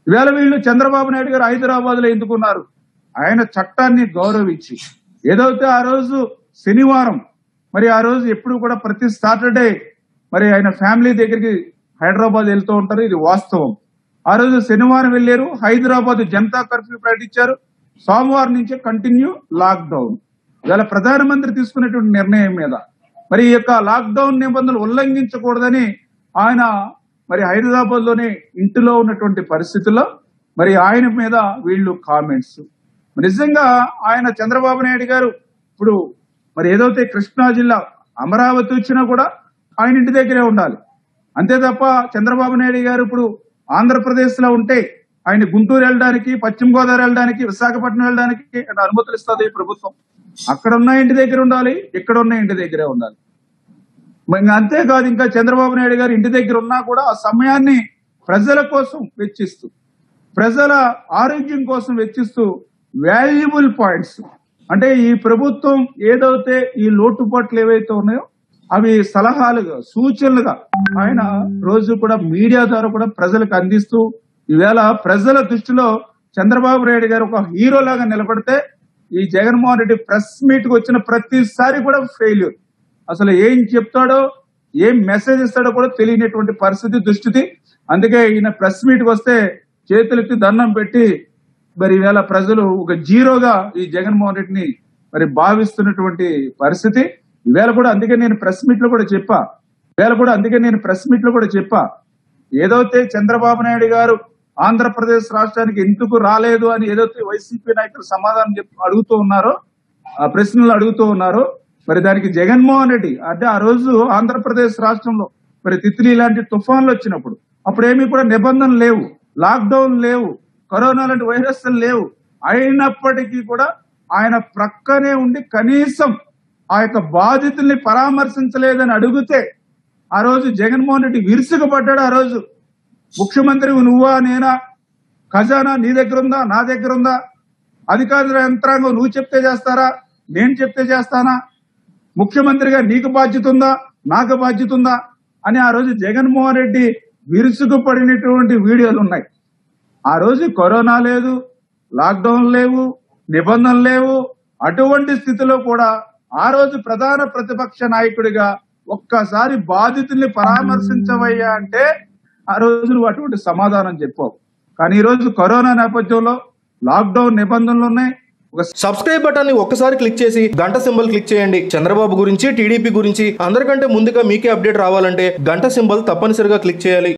ఇవాళ వీళ్ళు చంద్రబాబు నాయుడు గారు హైదరాబాద్ లో ఎందుకున్నారు ఆయన చట్టాన్ని గౌరవించి ఏదైతే ఆ రోజు శనివారం మరి ఆ రోజు ఎప్పుడు కూడా ప్రతి సాటర్డే మరి ఆయన ఫ్యామిలీ దగ్గరికి హైదరాబాద్ వెళ్తూ ఉంటారు ఇది వాస్తవం ఆ రోజు శనివారం వెళ్ళారు హైదరాబాద్ జనతా కర్ఫ్యూ ప్రకటించారు సోమవారం నుంచే కంటిన్యూ లాక్డౌన్ ఇవాళ ప్రధానమంత్రి తీసుకున్నటువంటి నిర్ణయం మీద మరి ఈ యొక్క లాక్డౌన్ నిబంధనలు ఉల్లంఘించకూడదని ఆయన మరి హైదరాబాద్ లోనే ఇంటిలో ఉన్నటువంటి పరిస్థితుల్లో మరి ఆయన మీద వీళ్ళు కామెంట్స్ నిజంగా ఆయన చంద్రబాబు నాయుడు గారు ఇప్పుడు మరి ఏదైతే కృష్ణా జిల్లా అమరావతి వచ్చినా కూడా ఆయన ఇంటి దగ్గరే ఉండాలి అంతే తప్ప చంద్రబాబు నాయుడు గారు ఇప్పుడు ఆంధ్రప్రదేశ్ లో ఉంటే ఆయన గుంటూరు వెళ్ళడానికి పశ్చిమ గోదావరి వెళ్ళడానికి విశాఖపట్నం వెళ్ళడానికి అనుమతులు ఇస్తుంది ఈ ప్రభుత్వం అక్కడ ఉన్న ఇంటి దగ్గర ఉండాలి ఇక్కడ ఉన్న ఇంటి దగ్గరే ఉండాలి మరి ఇంకా అంతేకాదు ఇంకా చంద్రబాబు నాయుడు గారు ఇంటి దగ్గర ఉన్నా కూడా ఆ సమయాన్ని ప్రజల కోసం వెచ్చిస్తూ ప్రజల ఆరోగ్యం కోసం వెచ్చిస్తూ వాల్యుబుల్ పాయింట్స్ అంటే ఈ ప్రభుత్వం ఏదైతే ఈ లోటుపాట్లు ఏవైతే ఉన్నాయో అవి సలహాలుగా సూచనలుగా ఆయన రోజు కూడా మీడియా ద్వారా కూడా ప్రజలకు అందిస్తూ ఈవేళ ప్రజల దృష్టిలో చంద్రబాబు నాయుడు గారు ఒక హీరో లాగా నిలబడితే ఈ జగన్మోహన్ రెడ్డి ప్రెస్ మీట్ కి వచ్చిన ప్రతిసారి కూడా ఫెయిల్యూర్ అసలు ఏం చెప్తాడో ఏం మెసేజ్ ఇస్తాడో కూడా తెలియనటువంటి పరిస్థితి దుస్థితి అందుకే ఈయన ప్రెస్ మీట్ కి వస్తే చేతులెత్తి దండం పెట్టి మరి ఈవేళ ప్రజలు ఒక జీరోగా ఈ జగన్మోహన్ రెడ్డిని మరి భావిస్తున్నటువంటి పరిస్థితి ఈవేళ కూడా అందుకే నేను ప్రెస్ మీట్ లో కూడా చెప్పా ఈవేళ కూడా అందుకే నేను ప్రెస్ మీట్ లో కూడా చెప్పా ఏదైతే చంద్రబాబు నాయుడు గారు ఆంధ్రప్రదేశ్ రాష్ట్రానికి ఎందుకు రాలేదు అని ఏదైతే వైసీపీ నాయకులు సమాధానం చెప్ అడుగుతూ ఉన్నారో ఆ ప్రశ్నలు అడుగుతూ ఉన్నారో మరి దానికి జగన్మోహన్ రెడ్డి అంటే ఆ రోజు ఆంధ్రప్రదేశ్ రాష్ట్రంలో మరి తిత్లీ లాంటి తుఫాన్లు వచ్చినప్పుడు అప్పుడు ఏమీ కూడా నిబంధనలు లేవు లాక్డౌన్ లేవు కరోనా లాంటి వైరస్ లేవు అయినప్పటికీ కూడా ఆయన ప్రక్కనే ఉండి కనీసం ఆ యొక్క బాధితుల్ని పరామర్శించలేదని అడిగితే ఆ రోజు జగన్మోహన్ రెడ్డి విరుసుకుపడ్డాడు ఆ రోజు ముఖ్యమంత్రి నువ్వా నేనా ఖజానా నీ దగ్గర ఉందా నా దగ్గర ఉందా అధికారుల యంత్రాంగం నువ్వు చెప్తే చేస్తారా నేను చెప్తే చేస్తానా ముఖ్యమంత్రిగా నీకు బాధ్యత ఉందా నాకు బాధ్యత ఉందా అని ఆ రోజు జగన్మోహన్ రెడ్డి విరుసుకుపడినటువంటి వీడియోలు ఉన్నాయి ఆ రోజు కరోనా లేదు లాక్డౌన్ లేవు నిబంధనలు లేవు అటువంటి స్థితిలో కూడా ఆ రోజు ప్రధాన ప్రతిపక్ష నాయకుడిగా ఒక్కసారి బాధితుల్ని పరామర్శించవయ్యా అంటే ఆ రోజు నువ్వు అటువంటి సమాధానం చెప్పావు కానీ ఈ రోజు కరోనా నేపథ్యంలో లాక్డౌన్ నిబంధనలు ఉన్నాయి ఒక సబ్స్క్రైబ్ బటన్ ని ఒక్కసారి క్లిక్ చేసి గంట సింబల్ క్లిక్ చేయండి చంద్రబాబు గురించి టీడీపీ గురించి అందరికంటే ముందుగా మీకే అప్డేట్ రావాలంటే గంట సింబల్ తప్పనిసరిగా క్లిక్ చేయాలి